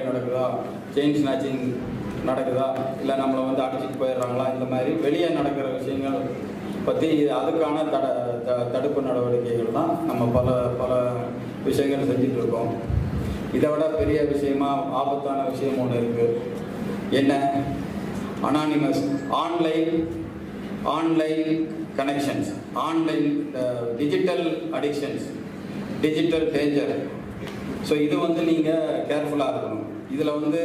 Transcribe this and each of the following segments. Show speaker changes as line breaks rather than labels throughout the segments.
நடக்குதா chain snatching நடக்குதா இல்லை நம்மளை வந்து அடிச்சிட்டு போயிடுறாங்களா இந்த மாதிரி வெளியே நடக்கிற விஷயங்கள் பற்றி அதுக்கான தட த- தடுப்பு நடவடிக்கைகள் தான் நம்ம பல பல விஷயங்கள் செஞ்சுட்டு இருக்கோம் இதை விட பெரிய விஷயமா ஆபத்தான விஷயம் ஒன்று இருக்குது என்ன anonymous online online connections online digital addictions digital danger so இது வந்து நீங்கள் கேர்ஃபுல்லாக இருக்கணும் இதில் வந்து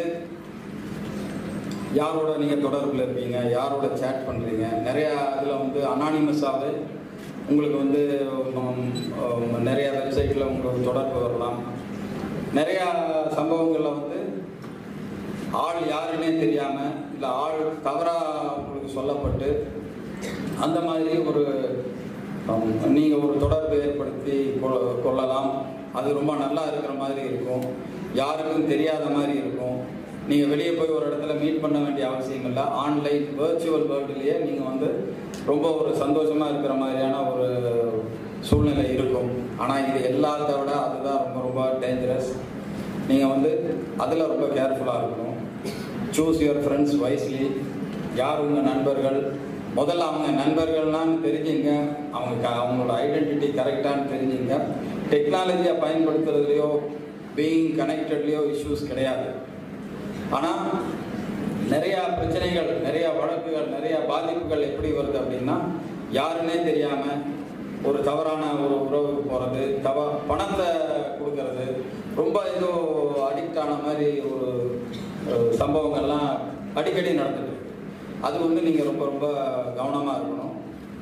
யாரோட நீங்கள் தொடர்பில் இருப்பீங்க யாரோட சேட் பண்ணுறீங்க நிறையா இதில் வந்து அனானிமஸாகவே உங்களுக்கு வந்து உம், உம், நிறைய வெப்சைட்டில் உங்களுக்கு தொடர்பு வரலாம் நிறையா சம்பவங்களில் வந்து ஆள் யாருன்னே தெரியாமல் இல்லை ஆள் தவறாக உங்களுக்கு சொல்லப்பட்டு அந்த மாதிரி ஒரு நீங்கள் ஒரு தொடர்பு ஏற்படுத்தி கொள்ள- கொள்ளலாம் அது ரொம்ப நல்லா இருக்கிற மாதிரி இருக்கும் யாருக்கும் தெரியாத மாதிரி இருக்கும் நீங்கள் வெளியே போய் ஒரு இடத்துல மீட் பண்ண வேண்டிய அவசியம் இல்லை ஆன்லைன் வேர்ச்சுவல் வேர்ல்டுலேயே நீங்கள் வந்து ரொம்ப ஒரு சந்தோஷமாக இருக்கிற மாதிரியான ஒரு சூழ்நிலை இருக்கும் ஆனால் இது எல்லாத்த விட அதுதான் ரொம்ப ரொம்ப டேஞ்சரஸ் நீங்கள் வந்து அதில் ரொம்ப கேர்ஃபுல்லாக இருக்கணும் சூஸ் யுவர் ஃப்ரெண்ட்ஸ் வைஸ்லி யார் உங்கள் நண்பர்கள் முதல்ல அவங்க நண்பர்கள்லான்னு தெரிஞ்சுங்க அவங்க க அவங்களோட ஐடென்டிட்டி கரெக்டானு தெரிஞ்சுங்க டெக்னாலஜியை பயன்படுத்துறதுலையோ பீயிங் கனெக்டட்லேயோ இஷ்யூஸ் கிடையாது ஆனால் நிறையா பிரச்சனைகள் நிறைய வழக்குகள் நிறைய பாதிப்புகள் எப்படி வருது அப்படின்னா யாருன்னே தெரியாமல் ஒரு தவறான ஒரு உறவுக்கு போகிறது தவ பணத்தை கொடுக்கறது ரொம்ப ஏதோ அடிக்ட் ஆன மாதிரி ஒரு அஹ், சம்பவங்கள்லாம் அடிக்கடி நடந்துட்டு இருக்கு. அது வந்து நீங்கள் ரொம்ப ரொம்ப கவனமாக இருக்கணும்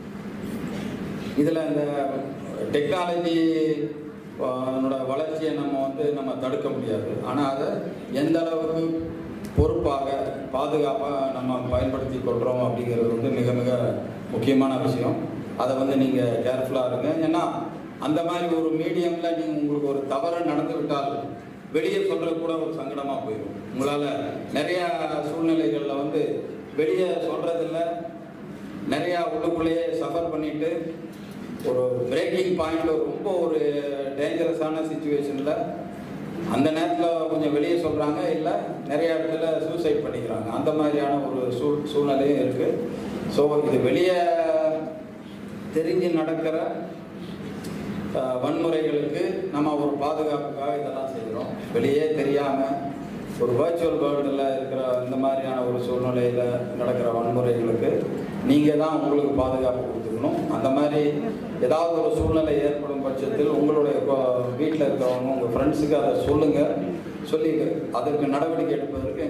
இதில் இந்த டெக்னாலஜி அதனோட வளர்ச்சியை நம்ம வந்து நம்ம தடுக்க முடியாது ஆனால் அதை எந்த அளவுக்கு பொறுப்பாக பாதுகாப்பாக நம்ம பயன்படுத்தி கொள்கிறோம் அப்படிங்கிறது வந்து மிக மிக முக்கியமான விஷயம் அதை வந்து நீங்கள் கேர்ஃபுல்லாக இருங்க ஏன்னா அந்த மாதிரி ஒரு மீடியமில் நீங்கள் உங்களுக்கு ஒரு தவறு நடந்து விட்டால் வெளியே சொல்கிறது கூட ஒரு சங்கடமாக போயிடும் உங்களால் நிறையா சூழ்நிலைகளில் வந்து வெளியே சொல்கிறதில்ல நிறையா உள்ளுக்குள்ளேயே சஃபர் பண்ணிட்டு ஒரு பிரேக்கிங் பாயிண்ட் ரொம்ப ஒரு டேஞ்சரஸான சுச்சுவேஷனில் அந்த நேரத்தில் கொஞ்சம் வெளியே சொல்கிறாங்க இல்லை நிறைய இடத்துல சூசைட் பண்ணிக்கிறாங்க அந்த மாதிரியான ஒரு சூழ் சூழ்நிலையும் இருக்குது ஸோ இது வெளியே தெரிஞ்சு நடக்கிற அஹ், வன்முறைகளுக்கு நம்ம ஒரு பாதுகாப்புக்காக இதெல்லாம் செய்கிறோம் வெளியே தெரியாமல் ஒரு வர்ச்சுவல் வேர்ல்டில் இருக்கிற இந்த மாதிரியான ஒரு சூழ்நிலையில் நடக்கிற வன்முறைகளுக்கு நீங்கள் தான் உங்களுக்கு பாதுகாப்பு கொடுத்துக்கணும் அந்த மாதிரி ஏதாவது ஒரு சூழ்நிலை ஏற்படும் பட்சத்தில் உங்களுடைய வீட்டில் இருக்கிறவங்க உங்கள் ஃப்ரெண்ட்ஸுக்கு அதை சொல்லுங்கள் சொல்லி அதற்கு நடவடிக்கை எடுப்பதற்கு